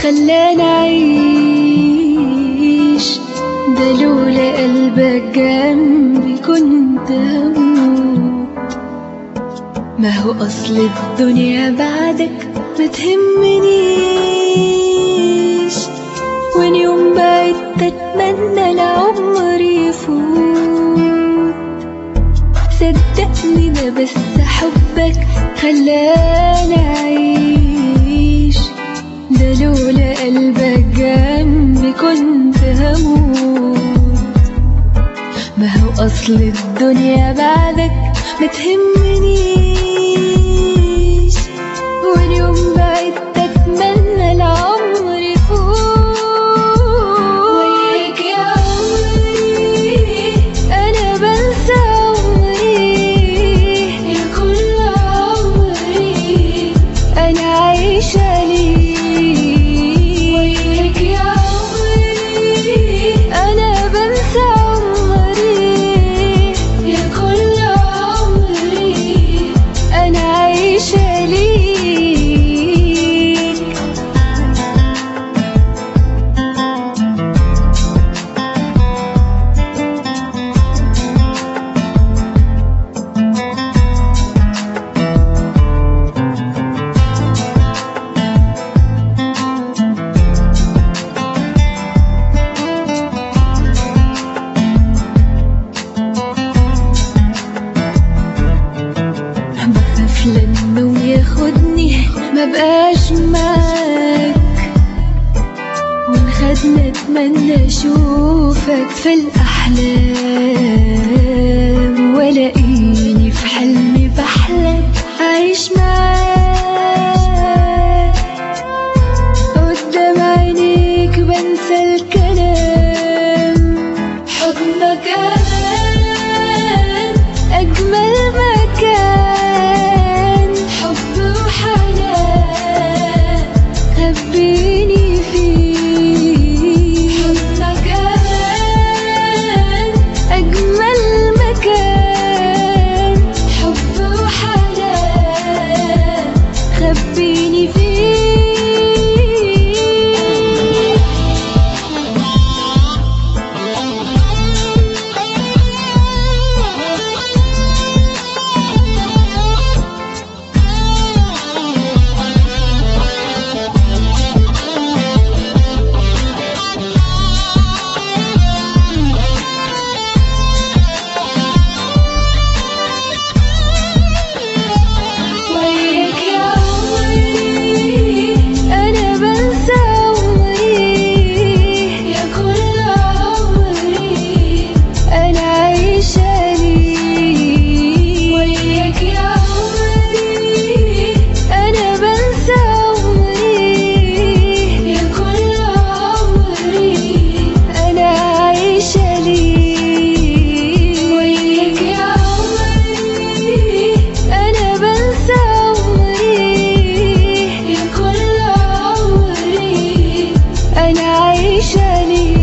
خلانا أعيش ده لولا قلبك جنبي كنت هموت ما هو أصل الدنيا بعدك ما تهمنيش وين يوم بعدت أتمنى العمر يفوت صدقني ده بس حبك خلاني أعيش ده لولا قلبك جنبي كنت هموت ما هو أصل الدنيا بعدك ما تهمنيش واليوم بعدت أتمنى العمر يفوت وياك يا عمري أنا بنسى عمري يا كل عمري أنا عايشة ليك وياك يا عمري أنا بنسى عمري يا كل عمري أنا عايشة ليك بخاف لانه ياخدني ما بقاش معاك ونخدنا اتمنى اشوفك في الاحلام والاقيني في حلمي بحلم عايش معاك قدام عينيك بنسى الكلام حضنك امان اجمل مكان حب وحنان خبيني فيه حضنك امان اجمل مكان حب وحنان خبيني فيه وياك يا عمري أنا بنسى عمري يا كل عمري أنا عايشة ليك وياك يا عمري أنا بنسى عمري يا كل عمري أنا عايشة ليك وياك يا عمري أنا بنسى عمري يا كل عمري أنا عايشة ليك